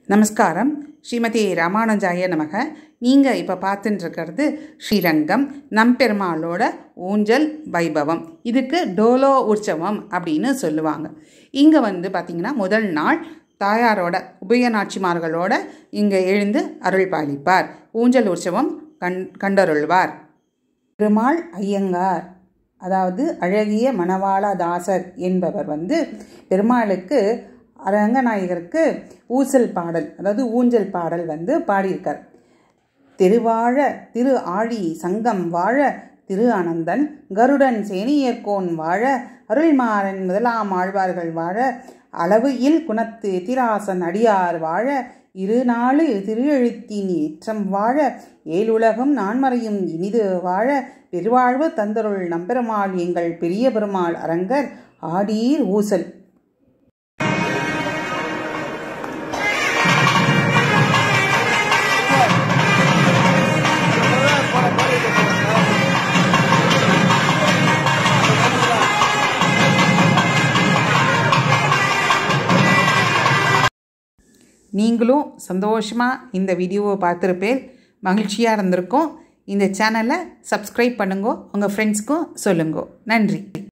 நமஸ்காரம் ஸ்ரீமதி ராமானுஜாய நமக நீங்கள் இப்போ பார்த்துட்டு இருக்கிறது ஸ்ரீரங்கம் நம்பெருமாளோட ஊஞ்சல் வைபவம் இதுக்கு டோலோ உற்சவம் அப்படின்னு சொல்லுவாங்க இங்கே வந்து பார்த்திங்கன்னா முதல் நாள் தாயாரோட உபயநாச்சிமார்களோட இங்கே எழுந்து அருள் பாலிப்பார் ஊஞ்சல் உற்சவம் கண் கண்டருள்வார் பெருமாள் ஐயங்கார் அதாவது அழகிய மணவாளதாசர் என்பவர் வந்து பெருமாளுக்கு அரங்கநாயகருக்கு ஊசல் பாடல் அதாவது ஊஞ்சல் பாடல் வந்து பாடியிருக்கார் திருவாழ திரு ஆழி சங்கம் வாழ திரு அனந்தன் கருடன் சேனியர்கோன் வாழ அருள்மாறன் முதலாம் ஆழ்வார்கள் வாழ அளவு இல் குணத்து எதிராசன் அடியார் வாழ இரு நாளு திரு எழுத்தின் ஏற்றம் வாழ ஏழுலகம் நான்மறையும் இனிது வாழ பெருவாழ்வு தந்தருள் நம்பெருமாள் எங்கள் பெரிய பெருமாள் அரங்கர் ஆடீர் ஊசல் நீங்களும் சந்தோஷமாக இந்த வீடியோவை பார்த்துருப்பேன் மகிழ்ச்சியாக இருந்திருக்கும் இந்த சேனலை சப்ஸ்கிரைப் பண்ணுங்க உங்கள் ஃப்ரெண்ட்ஸ்க்கும் சொல்லுங்க நன்றி